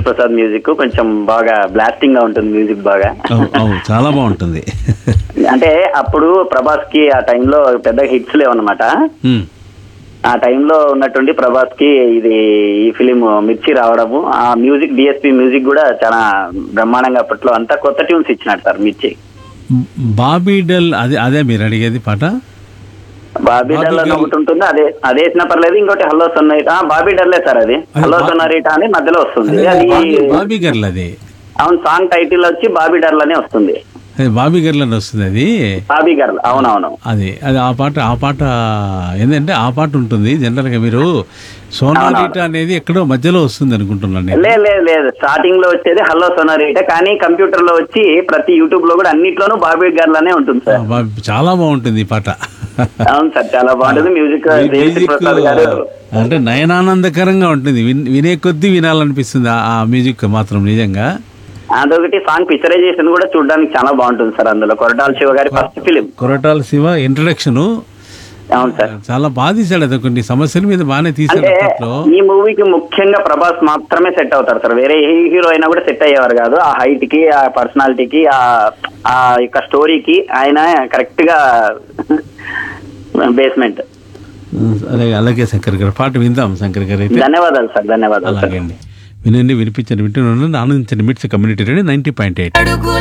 Prasad music కొంచెం బాగా blasting గా ఉంటుంది మ్యూజిక్ బాగా అవు అవు చాలా బాగుంటుంది అంటే అప్పుడు ప్రభాస్ కి ఆ టైంలో పెద్ద హిట్స్ లేవన్నమాట ఉమ్, ఆ టైంలో ఉన్నటువంటి ప్రభాస్ కి ఇది ఈ ఫిలిం మిర్చి రావడము ఆ మ్యూజిక్ డిఎస్పి మ్యూజిక్ కూడా చాలా బ్రహ్మాండంగా అప్పట్లో అంతా కొత్త ట్యూన్స్ ఇచ్చినాడు సార్ మిర్చి బాబీ డల్ అదే అదే మీరు అడిగేది పాట బాబీ బాబీ డల్ అని డల్. ఒకటి ఉంటుంది అదే అదే వేసినా పర్లేదు ఇంకోటి హలో సొన్నరీటా ఆ, బాబీ డల్లే సార్ అది అది హలో బా- సొన్నరీటా అని మధ్యలో వస్తుంది అదే అది బాబీ- బాబీ గర్ల్ అది అవును సాంగ్ టైటిల్ వచ్చి బాబీ డర్ల్ అనే వస్తుంది అదే బాబీ గర్ల్ అని వస్తుంది అది బాబీ గర్ల్ అవునవును అది అది ఆ పాట ఆ పాట ఏంటంటే ఆ పాట ఉంటుంది జనరల్గా మీరు సోనారీటా అనేది ఎక్కడో మధ్యలో వస్తుంది అనుకుంటున్నాను నేను లేదు లేదు లేదు స్టార్టింగ్ లో వచ్చేది హలో సొన్నరీటా కానీ కంప్యూటర్ లో వచ్చి ప్రతి యూట్యూబ్ లో కూడా అన్నిట్లోనూ బాబీ గర్ల్ అనే ఉంటుంది ఆ, సార్ బా- చాలా బాగుంటుంది ఈ పాట అవును సార్ చాలా బాగుంటుంది మ్యూజిక్ ఈ దేవిశ్రీ మ్యూజిక్ ప్రసాద్ గారు అంటే నయనానందకరంగా ఉంటుంది విన్- వినే కొద్దీ వినాలనిపిస్తుంది ఆ- ఆ మ్యూజిక్ మాత్రం నిజంగా అదొకటి సాంగ్ పిక్చరైజేషన్ కూడా చూడడానికి చాలా బాగుంటుంది సార్ అందులో కొరటాల శివ గారి first film Koratala Siva introduction అవును సార్ చాలా బాగా తీశాడు అది కొన్ని సమస్యల మీద బాగానే తీశాడు అంటే అప్పట్లో ఈ మూవీకి ముఖ్యంగా ప్రభాస్ మాత్రమే సెట్ అవుతారు సార్ వేరే ఏ హీరో అయినా కూడా సెట్ అయ్యేవారు కాదు ఆ హైట్ కి ఆ పర్సనాలిటీకి ఆ ఆ యొక్క స్టోరీకి ఆయన కరెక్ట్ గా బేస్మెంట్ అలాగే అలాగే శంకర్ గారు పాట విందాం శంకర్ గారు అయితే ధన్యవాదాలు సార్ ధన్యవాదాలు సార్ అలాగే అండి వినండి వినిపించండి వింటున్నాను ఆనందించండి MITS community radio ninety point eight అడుగు